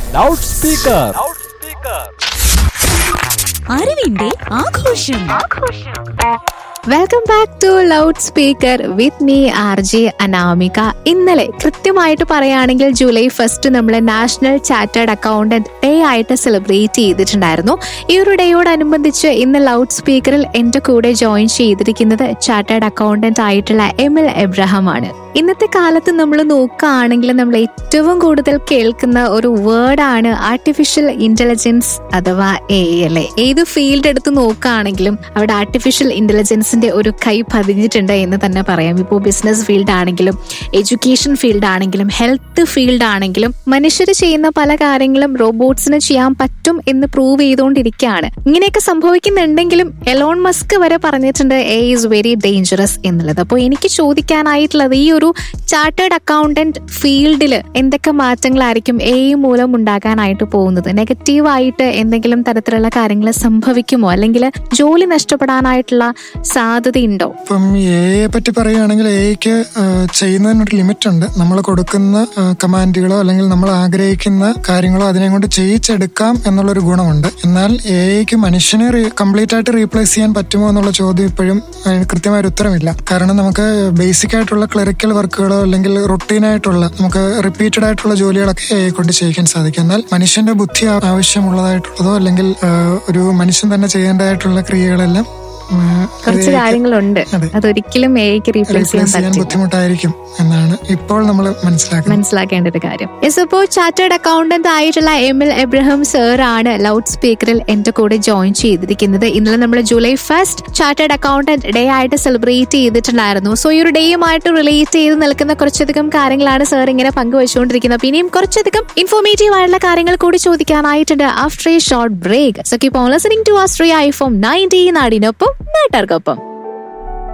Loud speaker അറിവിന്റെ ആഘോഷം welcome back to loud speaker with me R J Anamika ഇന്നലെ കൃത്യമായിട്ട് പറയുകയാണെങ്കിൽ ജൂലൈ ഫസ്റ്റ് നമ്മൾ നാഷണൽ ചാർട്ടേഡ് അക്കൗണ്ടന്റ് ഡേ ആയിട്ട് സെലിബ്രേറ്റ് ചെയ്തിട്ടുണ്ടായിരുന്നു ഈ ഒരു ഡേയോടനുബന്ധിച്ച് ഇന്ന് ലൗഡ് സ്പീക്കറിൽ എന്റെ കൂടെ ജോയിൻ ചെയ്തിരിക്കുന്നത് ചാർട്ടേഡ് അക്കൗണ്ടന്റ് ആയിട്ടുള്ള എം എൽ എബ്രഹാം ആണ് ഇന്നത്തെ കാലത്ത് നമ്മൾ നോക്കുകയാണെങ്കിൽ നമ്മൾ ഏറ്റവും കൂടുതൽ കേൾക്കുന്ന ഒരു വേർഡാണ് ആർട്ടിഫിഷ്യൽ ഇന്റലിജൻസ് അഥവാ എ അല്ലെ ഏത് ഫീൽഡ് എടുത്ത് നോക്കുകയാണെങ്കിലും അവിടെ ആർട്ടിഫിഷ്യൽ ഇന്റലിജൻസിന്റെ ഒരു കൈ പതിഞ്ഞിട്ടുണ്ട് എന്ന് തന്നെ പറയാം ഇപ്പോൾ ബിസിനസ് ഫീൽഡ് ആണെങ്കിലും എഡ്യൂക്കേഷൻ ഫീൽഡ് ആണെങ്കിലും ഹെൽത്ത് ഫീൽഡ് ആണെങ്കിലും മനുഷ്യർ ചെയ്യുന്ന പല കാര്യങ്ങളും റോബോട്ട്സിന് ചെയ്യാൻ പറ്റും എന്ന് പ്രൂവ് ചെയ്തുകൊണ്ടിരിക്കുകയാണ് ഇങ്ങനെയൊക്കെ സംഭവിക്കുന്നുണ്ടെങ്കിലും എലോൺ മസ്ക് വരെ പറഞ്ഞിട്ടുണ്ട് എ ഈസ് വെരി ഡേഞ്ചറസ് എന്നുള്ളത് അപ്പോൾ എനിക്ക് ചോദിക്കാനായിട്ടുള്ളത് ഈ ഒരു ചാർട്ടേഡ് അക്കൗണ്ടന്റ് ഫീൽഡിൽ എന്തൊക്കെ മാറ്റങ്ങളായിരിക്കും എ മൂലം ഉണ്ടാകാനായിട്ട് പോകുന്നത് നെഗറ്റീവായിട്ട് എന്തെങ്കിലും തരത്തിലുള്ള കാര്യങ്ങൾ സംഭവിക്കുമോ അല്ലെങ്കിൽ ജോലി നഷ്ടപ്പെടാനായിട്ടുള്ള സാധ്യതയുണ്ടോ ഇപ്പം എയെ പറ്റി പറയുകയാണെങ്കിൽ എയ്ക്ക് ചെയ്യുന്നതിനൊരു ലിമിറ്റ് ഉണ്ട് നമ്മൾ കൊടുക്കുന്ന ആ, കമാൻഡുകളോ അല്ലെങ്കിൽ നമ്മൾ ആഗ്രഹിക്കുന്ന കാര്യങ്ങളോ അതിനെ കൊണ്ട് ചെയ്യിച്ചെടുക്കാം എന്നുള്ളൊരു ഗുണമുണ്ട് എന്നാൽ എയ്ക്ക് മനുഷ്യനെ കംപ്ലീറ്റ് ആയിട്ട് റീപ്ലേസ് ചെയ്യാൻ പറ്റുമോ എന്നുള്ള ചോദ്യം ഇപ്പോഴും അതിന് കൃത്യമായ ഒരു ഉത്തരമില്ല കാരണം നമുക്ക് ബേസിക് ആയിട്ടുള്ള ക്ലറിക്കൽ വർക്കുകളോ അല്ലെങ്കിൽ റൊട്ടീൻ ആയിട്ടുള്ള നമുക്ക് റിപ്പീറ്റഡ് ആയിട്ടുള്ള ജോലികളൊക്കെ എ കൊണ്ട് ചെയ്യിക്കാൻ സാധിക്കും എന്നാൽ മനുഷ്യന്റെ ബുദ്ധി ആ- ആവശ്യമുള്ളതായിട്ടുള്ളതോ അല്ലെങ്കിൽ ആ, ഒരു മനുഷ്യൻ തന്നെ ചെയ്യേണ്ടതായിട്ടുള്ള ക്രിയകളെല്ലാം ആ, കുറച്ച് AI ക്ക് കാര്യങ്ങളുണ്ട് അതെ. അതൊരിക്കലും എക്ക് റീപ്ലേസ് ചെയ്യാൻ റീപ്ലേസ് ചെയ്യാൻ പറ്റില്ല ബുദ്ധിമുട്ടായിരിക്കും എന്നാണ് ഇപ്പോൾ നമ്മൾ മനസ്സിലാക്കുന്നത് മനസ്സിലാക്കേണ്ട ഒരു കാര്യം യെസ് ഇപ്പോൾ ചാർട്ടേഡ് അക്കൗണ്ടന്റ് ആയിട്ടുള്ള എം എൽ എബ്രഹാം സർ ആണ് ലൗഡ് സ്പീക്കറിൽ എന്റെ കൂടെ ജോയിൻ ചെയ്തിരിക്കുന്നത് ഇന്നലെ നമ്മൾ July first chartered accountant day ആയിട്ട് സെലിബ്രേറ്റ് ചെയ്തിട്ടുണ്ടായിരുന്നു സോ ഈ ഒരു ഡേയുമായിട്ട് റിലേറ്റ് ചെയ്ത് നിൽക്കുന്ന കുറച്ചധികം കാര്യങ്ങളാണ് സർ ഇങ്ങനെ പങ്കുവച്ചുകൊണ്ടിരിക്കുന്നത് പിന്നെയും കുറച്ചധികം ഇൻഫോർമേറ്റീവ് ആയിട്ടുള്ള കാര്യങ്ങൾ കൂടി ചോദിക്കാനായിട്ടുണ്ട് after a short break so keep on listening to Austria I form nineteen നാടിനൊപ്പം നാട്ടുകാർക്കൊപ്പം